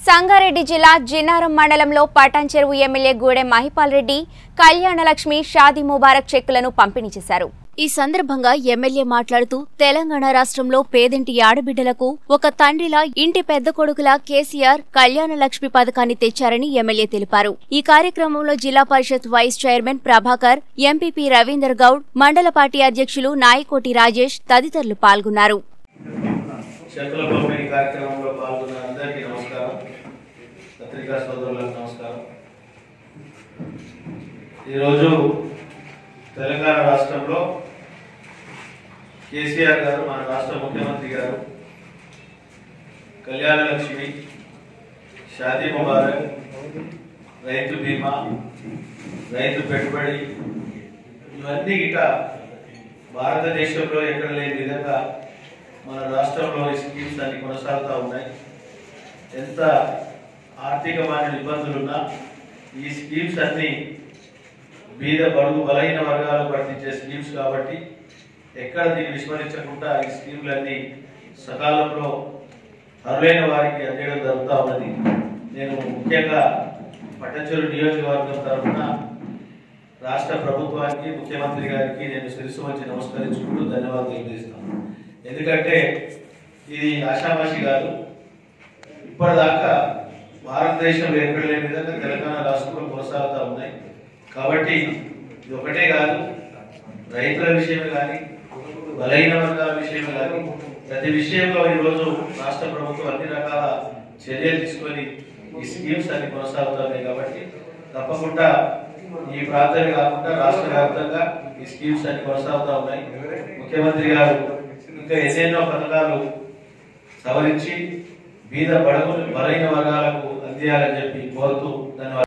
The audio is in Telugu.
సంగారెడ్డి జిల్లా జిన్నారం మండలంలో పటాన్ చెరువు ఎమ్మెల్యే గూడెం మహిపాల్ రెడ్డి కళ్యాణలక్ష్మి షాదీ ముబారక్ చెక్కులను పంపిణీ చేశారు ఈ సందర్భంగా ఎమ్మెల్యే మాట్లాడుతూ తెలంగాణ రాష్ట్రంలో పేదింటి ఆడబిడ్డలకు ఒక తండ్రిలా ఇంటి పెద్ద కొడుకులా కేసీఆర్ కళ్యాణ లక్ష్మి పథకాన్ని తెచ్చారని ఎమ్మెల్యే తెలిపారు ఈ కార్యక్రమంలో Zilla Parishad vice chairman Prabhakar MPP Ravinder Goud మండల పార్టీ అధ్యక్షులు నాయకోటి రాజేష్ తదితరులు పాల్గొన్నారు చెక్కుల పంపిణీ కార్యక్రమంలో పాల్గొన్న అందరికీ నమస్కారం పత్రికా సోదరులకు నమస్కారం ఈరోజు తెలంగాణ రాష్ట్రంలో కేసీఆర్ గారు మన రాష్ట్ర ముఖ్యమంత్రి గారు కళ్యాణ లక్ష్మి షాదీ ముబారక్ రైతు బీమా రైతు పెట్టుబడి ఇవన్నీ గిట భారతదేశంలో ఎక్కడ లేని విధంగా మన రాష్ట్రంలో ఈ స్కీమ్స్ అన్ని కొనసాగుతూ ఉన్నాయి ఎంత ఆర్థికమైన ఇబ్బందులున్నా ఈ స్కీమ్స్ అన్ని బీద బడుగు బలహీన వర్గాలకు వర్తించే స్కీమ్స్ కాబట్టి ఎక్కడ దీన్ని విస్మరించకుండా ఈ స్కీమ్లన్నీ సకాలంలో అర్హులైన వారికి అందేయడం జరుగుతూ ఉన్నది నేను ముఖ్యంగా పట్టంచెరు నియోజకవర్గం తరఫున రాష్ట్ర ప్రభుత్వానికి ముఖ్యమంత్రి గారికి నేను శిరస్సు వచ్చి నమస్కరించుకుంటూ ధన్యవాదాలు తెలియజేస్తాను ఎందుకంటే ఇది ఆషామాషి కాదు ఇప్పటిదాకా భారతదేశంలో ఎక్కడ లేని విధంగా తెలంగాణ రాష్ట్రంలో కొనసాగుతూ ఉన్నాయి కాబట్టి ఇది ఒకటే కాదు రైతుల విషయమే కానీ బలహీన వర్గాల విషయమే కానీ ప్రతి విషయంలో ఈరోజు రాష్ట్ర ప్రభుత్వం అన్ని రకాల చర్యలు తీసుకొని ఈ స్కీమ్స్ అన్ని కొనసాగుతున్నాయి కాబట్టి తప్పకుండా ఈ ప్రాంతమే కాకుండా రాష్ట్ర వ్యాప్తంగా ఈ స్కీమ్స్ అన్ని కొనసాగుతూ ఉన్నాయి ముఖ్యమంత్రి గారు ఇంకా ఎన్నెన్నో పథకాలు సవరించి బీద బడుగు బలహీన వర్గాలకు అందియాలని చెప్పి కోరుతూ ధన్యవాదాలు